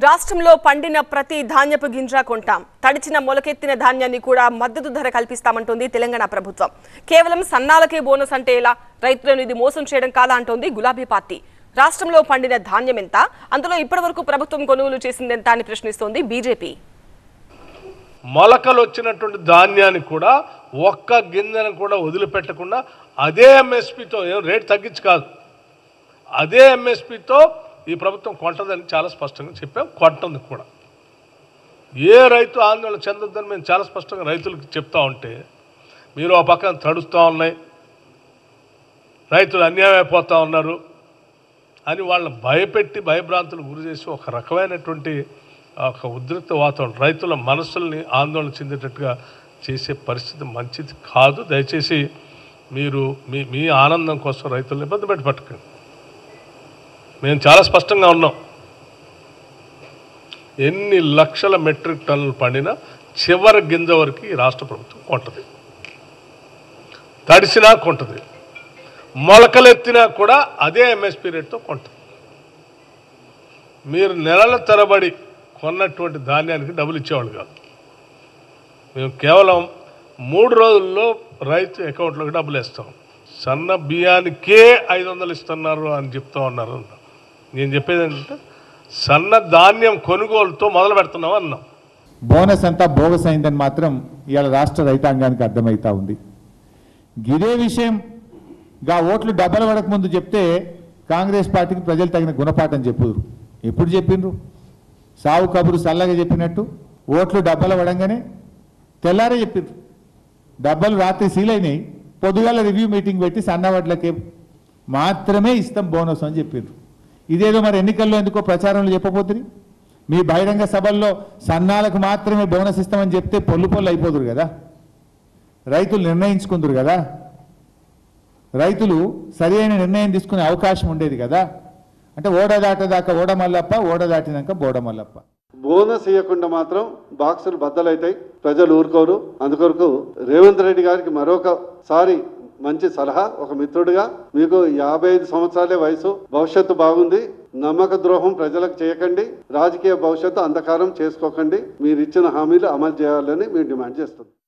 రాష్ట్రంలో పండిన ప్రతి ధాన్యపు గింజ కొంటాం తడిచిన మొలకెత్తిన ధాన్యాన్ని కూడా మద్దతు ధర కల్పిస్తామంటోంది తెలంగాణ ప్రభుత్వం కేవలం సన్నాలకే బోనస్ అంటే ఎలా రైతులను ఇది మోసం చేయడం కాదా అంటోంది గులాబీ పార్టీ రాష్ట్రంలో పండిన ధాన్యం ఎంత అందులో ఇప్పటివరకు ప్రభుత్వం కొనుగోలు చేసిందెంత అని ప్రశ్నిస్తోంది బీజేపీ మొలకలు వచ్చినటువంటి ధాన్యాన్ని కూడా ఒక్క గింజను కూడా వదిలిపెట్టకుండా అదే ఎంఎస్పితో ఏం రేట్ తగ్గించి కాదు అదే ఎంఎస్పితో ఈ ప్రభుత్వం కొంటదని చాలా స్పష్టంగా చెప్పాం కొంటుంది కూడా ఏ రైతు ఆందోళన చెందొద్దని మేము చాలా స్పష్టంగా రైతులకు చెప్తా ఉంటే మీరు ఆ పక్కన తడుస్తూ ఉన్నాయి రైతులు అన్యాయం అయిపోతూ ఉన్నారు అని వాళ్ళని భయపెట్టి భయభ్రాంతులు గురి చేసి ఒక రకమైనటువంటి ఒక ఉద్రిక్త వాతావరణం రైతుల మనసుల్ని ఆందోళన చెందేటట్టుగా చేసే పరిస్థితి మంచిది కాదు దయచేసి మీరు మీ మీ ఆనందం కోసం రైతులను ఇబ్బంది పెట్టి పట్టుకోండి మేము చాలా స్పష్టంగా ఉన్నాం ఎన్ని లక్షల మెట్రిక్ టన్నులు పండినా చివరి గింజ వరకు ఈ రాష్ట్ర ప్రభుత్వం కొంటది తడిసినా కొంటది మొలకలెత్తినా కూడా అదే ఎంఎస్పీ రేట్తో కొంటుంది మీరు నెలల తరబడి కొన్నటువంటి ధాన్యానికి డబ్బులు ఇచ్చేవాళ్ళు కాదు మేము కేవలం మూడు రోజుల్లో రైతు అకౌంట్లోకి డబ్బులు వేస్తాం సన్న బియ్యానికే ఐదు వందలు ఇస్తున్నారు అని చెప్తా ఉన్నారు నేను చెప్పేది ఏంటంటే సన్న ధాన్యం కొనుగోలుతో మొదలు పెడుతున్నాం అన్నాం బోనస్ అంతా బోగస్ అయిందని మాత్రం ఇవాళ రాష్ట్ర రైతాంగానికి అర్థమవుతా ఉంది గిదే విషయం గా ఓట్లు డబ్బల పడక ముందు చెప్తే కాంగ్రెస్ పార్టీకి ప్రజలు తగిన గుణపాఠం చెప్పుదురు ఎప్పుడు చెప్పిండ్రు సావు కబురు సల్లగా చెప్పినట్టు ఓట్లు డబ్బల పడంగానే తెల్లారే చెప్పిండ్రు డబ్బలు రాత్రి సీల్ అయినాయి పొద్దుగాల రివ్యూ మీటింగ్ పెట్టి సన్నవడ్లకి మాత్రమే ఇస్తాం బోనస్ అని చెప్పిండ్రు ఇదేదో మరి ఎన్నికల్లో ఎందుకో ప్రచారంలో చెప్పబోతుంది మీ బహిరంగ సభల్లో సన్నాలకు మాత్రమే బోనస్ ఇస్తామని చెప్తే పొల్లు పొల్లు అయిపోదురు కదా రైతులు నిర్ణయించుకుందరు కదా రైతులు సరి అయిన నిర్ణయం తీసుకునే అవకాశం ఉండేది కదా అంటే ఓడ దాటదాకా ఓడ మల్లప్ప ఓడ దాటినాక బోడ మల్లప్ప బోనస్ ఇవ్వకుండా మాత్రం బాక్సులు బద్దలవుతాయి ప్రజలు ఊరుకోరు అందుకొరకు రేవంత్ రెడ్డి గారికి మరొకసారి మంచి సలహా ఒక మిత్రుడిగా మీకు యాభై ఐదు సంవత్సరాలే వయసు భవిష్యత్తు బాగుంది నమ్మక ద్రోహం ప్రజలకు చేయకండి రాజకీయ భవిష్యత్తు అంధకారం చేసుకోకండి మీరు ఇచ్చిన హామీలు అమలు చేయాలని మేము డిమాండ్ చేస్తున్నాం